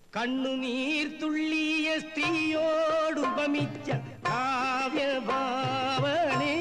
കണ്ണുനീർ തുള്ളിയ സ്ത്രീയോടുപമിച്ച കാവ്യഭാവനേ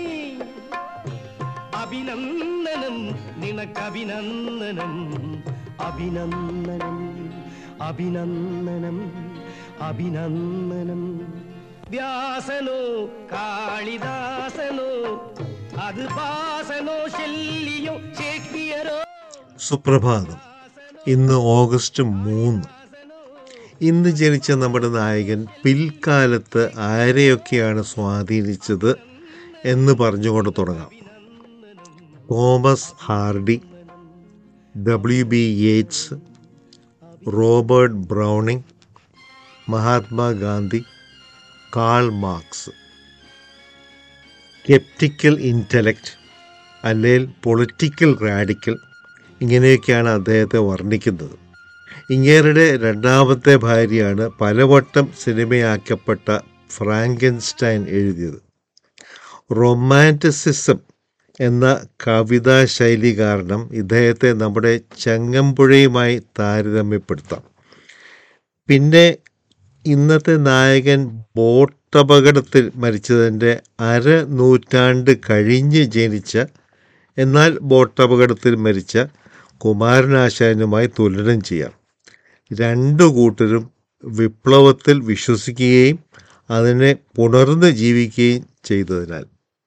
അഭിനന്ദനം നിനക്കഭിനന്ദനം അഭിനന്ദനം അഭിനന്ദനം അഭിനന്ദനം വ്യാസനോ കാളിദാസനോ അത് പാസനോ ശല്യോ ഷേക്സ്പിയറോ സുപ്രഭാതം ഇന്ന് ഓഗസ്റ്റ് മൂന്ന് ഇന്ന് ജനിച്ച നമ്മുടെ നായകൻ പിൽക്കാലത്ത് ആരെയൊക്കെയാണ് സ്വാധീനിച്ചത് എന്ന് പറഞ്ഞുകൊണ്ട് തുടങ്ങാം Thomas Hardy W B Yeats Robert Browning Mahatma Gandhi Karl Marx sceptical intellect അല്ലെങ്കിൽ പൊളിറ്റിക്കൽ റാഡിക്കൽ ഇങ്ങനെയൊക്കെയാണ് അദ്ദേഹത്തെ വർണ്ണിക്കുന്നത് ഇങ്ങേരുടെ രണ്ടാമത്തെ ഭാര്യയാണ് പലവട്ടം സിനിമയാക്കപ്പെട്ട ഫ്രാങ്കൻസ്റ്റൈൻ എഴുതിയത് റൊമാൻറ്റിസിസം എന്ന കവിതാ ശൈലി കാരണം ഇദ്ദേഹത്തെ നമ്മുടെ ചങ്ങമ്പുഴയുമായി താരതമ്യപ്പെടുത്താം പിന്നെ ഇന്നത്തെ നായകൻ ബോട്ടപകടത്തിൽ മരിച്ചതിൻ്റെ അര നൂറ്റാണ്ട് കഴിഞ്ഞ് ജനിച്ച എന്നാൽ ബോട്ടപകടത്തിൽ മരിച്ച കുമാരനാശാനുമായി തുലനം ചെയ്യാം രണ്ടു കൂട്ടരും വിപ്ലവത്തിൽ വിശ്വസിക്കുകയും അതിനെ പുണർന്ന് ജീവിക്കുകയും ചെയ്തതിനാൽ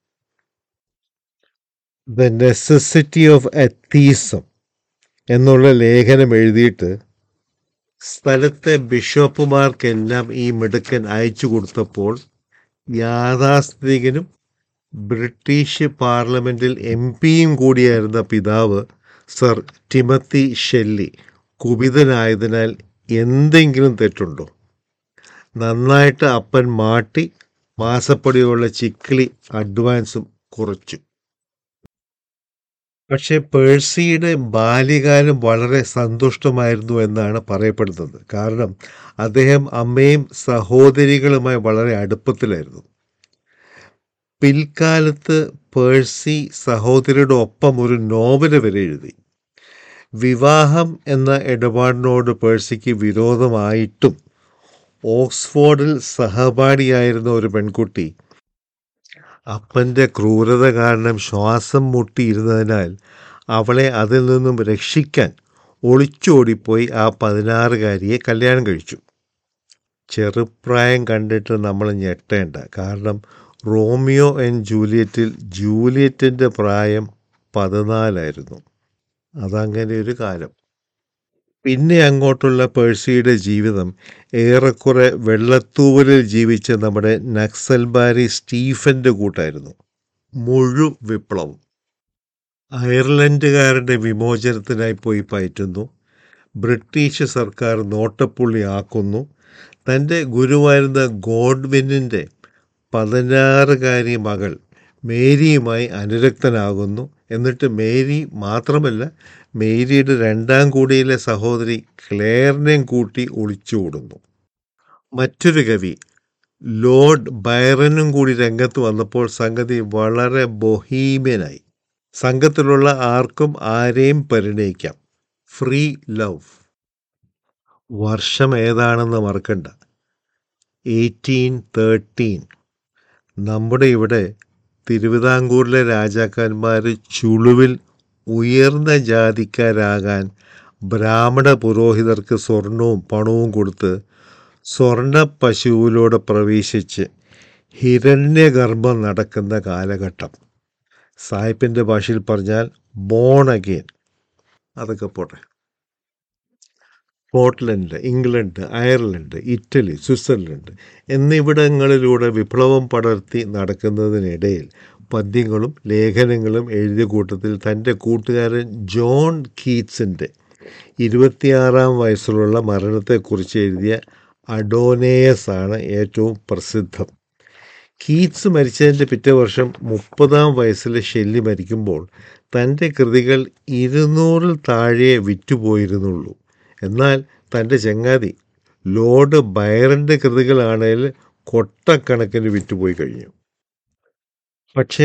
ദ നെസസിറ്റി ഓഫ് എത്തീസം എന്നുള്ള ലേഖനം എഴുതിയിട്ട് സ്ഥലത്തെ ബിഷപ്പുമാർക്കെല്ലാം ഈ മിടുക്കൻ അയച്ചു കൊടുത്തപ്പോൾ യാഥാസ്ഥിതികനും ബ്രിട്ടീഷ് പാർലമെൻറ്റിൽ എം പിയും കൂടിയായിരുന്ന പിതാവ് സർ ടിമത്തി ഷെല്ലി കുപിതനായതിനാൽ എന്തെങ്കിലും തെറ്റുണ്ടോ നന്നായിട്ട് അപ്പൻ മാട്ടി മാസപ്പടിയുള്ള ചിക്കിളി അഡ്വാൻസും കുറച്ചു പക്ഷേ പേഴ്സിയുടെ ബാല്യകാലം വളരെ സന്തുഷ്ടമായിരുന്നു എന്നാണ് പറയപ്പെടുന്നത് കാരണം അദ്ദേഹം അമ്മയും സഹോദരികളുമായി വളരെ അടുപ്പത്തിലായിരുന്നു പിൽക്കാലത്ത് പേഴ്സി സഹോദരിയുടെ ഒപ്പം ഒരു നോവൽ വരെ എഴുതി വിവാഹം എന്ന ഇടപാടിനോട് പേഴ്സിക്ക് വിരോധമായിട്ടും ഓക്സ്ഫോർഡിൽ സഹപാഠിയായിരുന്ന ഒരു പെൺകുട്ടി അപ്പൻ്റെ ക്രൂരത കാരണം ശ്വാസം മുട്ടിയിരുന്നതിനാൽ അവളെ അതിൽ നിന്നും രക്ഷിക്കാൻ ഒളിച്ചോടിപ്പോയി ആ പതിനാറുകാരിയെ കല്യാണം കഴിച്ചു ചെറുപ്രായം കണ്ടിട്ട് നമ്മൾ ഞെട്ടേണ്ട കാരണം റോമിയോ ആൻഡ് ജൂലിയറ്റിൽ ജൂലിയറ്റിൻ്റെ പ്രായം പതിനാലായിരുന്നു അതങ്ങനെ ഒരു കാലം പിന്നെ അങ്ങോട്ടുള്ള പേഴ്സിയുടെ ജീവിതം ഏറെക്കുറെ വെള്ളത്തൂവലിൽ ജീവിച്ച നമ്മുടെ നക്സൽബാരി സ്റ്റീഫൻ്റെ കൂട്ടായിരുന്നു മുഴു വിപ്ലവം അയർലൻഡുകാരുടെ വിമോചനത്തിനായി പോയി പയറ്റുന്നു ബ്രിട്ടീഷ് സർക്കാർ നോട്ടപ്പുള്ളിയാക്കുന്നു തൻ്റെ ഗുരുവായിരുന്ന ഗോഡ്വിന്നിൻ്റെ പതിനാറുകാരി മകൾ മേരിയുമായി അനുരക്തനാകുന്നു എന്നിട്ട് മേരി മാത്രമല്ല മേരിയുടെ രണ്ടാം കൂടിയിലെ സഹോദരി ക്ലെയറിനെയും കൂട്ടി ഒളിച്ചോടുന്നു മറ്റൊരു കവി ലോർഡ് ബൈറനും കൂടി രംഗത്ത് വന്നപ്പോൾ സംഗതി വളരെ ബൊഹീമ്യനായി സംഘത്തിലുള്ള ആർക്കും ആരെയും പരിണയിക്കാം ഫ്രീ ലവ് വർഷം ഏതാണെന്ന് മറക്കണ്ട എയ്റ്റീൻ തേർട്ടീൻ നമ്മുടെ ഇവിടെ തിരുവിതാംകൂറിലെ രാജാക്കന്മാർ ചുളുവിൽ ഉയർന്ന ജാതിക്കാരാകാൻ ബ്രാഹ്മണ പുരോഹിതർക്ക് സ്വർണവും പണവും കൊടുത്ത് സ്വർണ പശുവിലൂടെ പ്രവേശിച്ച് ഹിരണ്യഗർഭം നടക്കുന്ന കാലഘട്ടം സായിപ്പിൻ്റെ ഭാഷയിൽ പറഞ്ഞാൽ ബോൺ അഗെയിൻ അതൊക്കെ പോട്ടെ Scotland England Ireland Italy Switzerland എന്നിവിടങ്ങളിലൂടെ വിപ്ലവം പടർത്തി നടക്കുന്നതിനിടയിൽ പദ്യങ്ങളും ലേഖനങ്ങളും എഴുതിയ കൂട്ടത്തിൽ തൻ്റെ കൂട്ടുകാരൻ ജോൺ കീറ്റ്സിൻ്റെ ഇരുപത്തിയാറാം വയസ്സിലുള്ള മരണത്തെക്കുറിച്ച് എഴുതിയ അഡോനേയസ് ആണ് ഏറ്റവും പ്രസിദ്ധം കീറ്റ്സ് മരിച്ചതിൻ്റെ പിറ്റേ വർഷം മുപ്പതാം വയസ്സിൽ ഷെല്ലി മരിക്കുമ്പോൾ തൻ്റെ കൃതികൾ ഇരുന്നൂറിൽ താഴെ വിറ്റുപോയിരുന്നുള്ളൂ എന്നാൽ തൻ്റെ ചങ്ങാതി ലോർഡ് ബൈറൻ്റെ കൃതികളാണെങ്കിൽ കൊട്ടക്കണക്കിന് വിറ്റുപോയി കഴിഞ്ഞു പക്ഷേ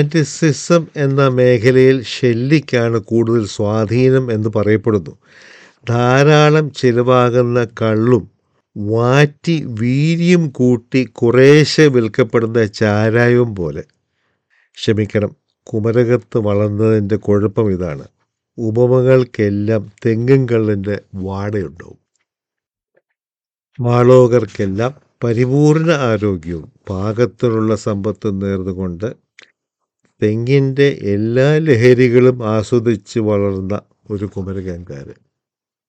റൊമാൻറ്റിസിസം എന്ന മേഖലയിൽ ഷെല്ലിക്കാണ് കൂടുതൽ സ്വാധീനം എന്ന് പറയപ്പെടുന്നു ധാരാളം ചിലവാകുന്ന കള്ളും വാറ്റി വീര്യം കൂട്ടി കുറേശ്ശെ വിൽക്കപ്പെടുന്ന ചാരായവും പോലെ ക്ഷമിക്കണം കുമരകത്ത് വളർന്നതിൻ്റെ കുഴപ്പം ഇതാണ് ഉപമകൾക്കെല്ലാം തെങ്ങും കള്ളിൻ്റെ വാടയുണ്ടാവും മാളോകർക്കെല്ലാം പരിപൂർണ ആരോഗ്യവും പാകത്തിനുള്ള സമ്പത്തും നേർന്നുകൊണ്ട് തെങ്ങിൻ്റെ എല്ലാ ലഹരികളും ആസ്വദിച്ച് വളർന്ന ഒരു കുമരകംകാരൻ